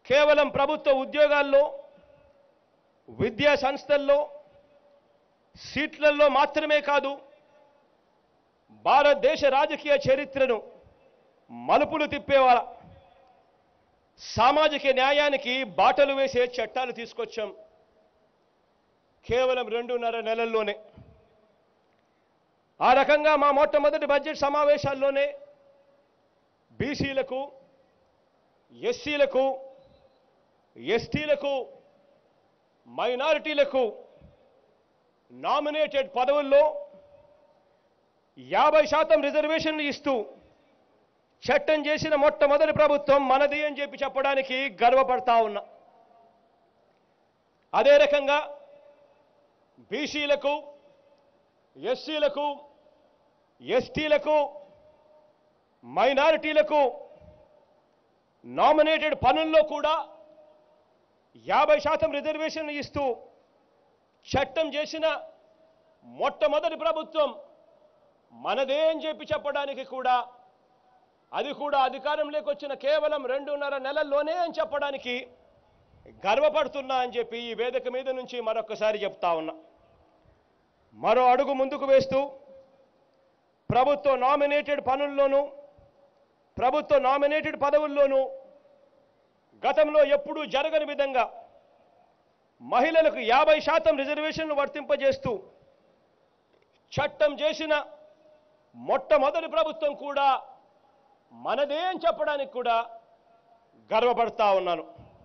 కేవలం ప్రభుత్వ ఉద్యోగాల్లో విద్యా సంస్థల్లో సీట్లలో మాత్రమే కాదు భారతదేశ రాజకీయ చరిత్రను మలుపులు తిప్పేవాళ్ళ సామాజిక న్యాయానికి బాటలు వేసే చట్టాలు తీసుకొచ్చాం కేవలం రెండున్నర నెలల్లోనే ఆ రకంగా మా మొట్టమొదటి బడ్జెట్ సమావేశాల్లోనే బీసీలకు ఎస్సీలకు ఎస్టీలకు మైనారిటీలకు నామినేటెడ్ పదవుల్లో యాభై శాతం రిజర్వేషన్లు ఇస్తూ చట్టం చేసిన మొట్టమొదటి ప్రభుత్వం మనది అని చెప్పి చెప్పడానికి గర్వపడతా ఉన్నా అదే రకంగా బీసీలకు ఎస్సీలకు ఎస్టీలకు మైనారిటీలకు నామినేటెడ్ పనుల్లో కూడా యాభై శాతం రిజర్వేషన్లు ఇస్తూ చట్టం చేసిన మొట్టమొదటి ప్రభుత్వం మనదే అని చెప్పి చెప్పడానికి కూడా అది కూడా అధికారంలోకి వచ్చిన కేవలం రెండున్నర నెలల్లోనే అని చెప్పడానికి గర్వపడుతున్నా అని చెప్పి ఈ వేదిక మీద నుంచి మరొకసారి చెప్తా ఉన్నా మరో అడుగు ముందుకు వేస్తూ ప్రభుత్వ నామినేటెడ్ పనుల్లోనూ ప్రభుత్వ నామినేటెడ్ పదవుల్లోనూ గతంలో ఎప్పుడూ జరగని విధంగా మహిళలకు యాభై శాతం రిజర్వేషన్లు వర్తింపజేస్తూ చట్టం చేసిన మొట్టమొదటి ప్రభుత్వం కూడా మనదే అని చెప్పడానికి కూడా గర్వపడతా ఉన్నాను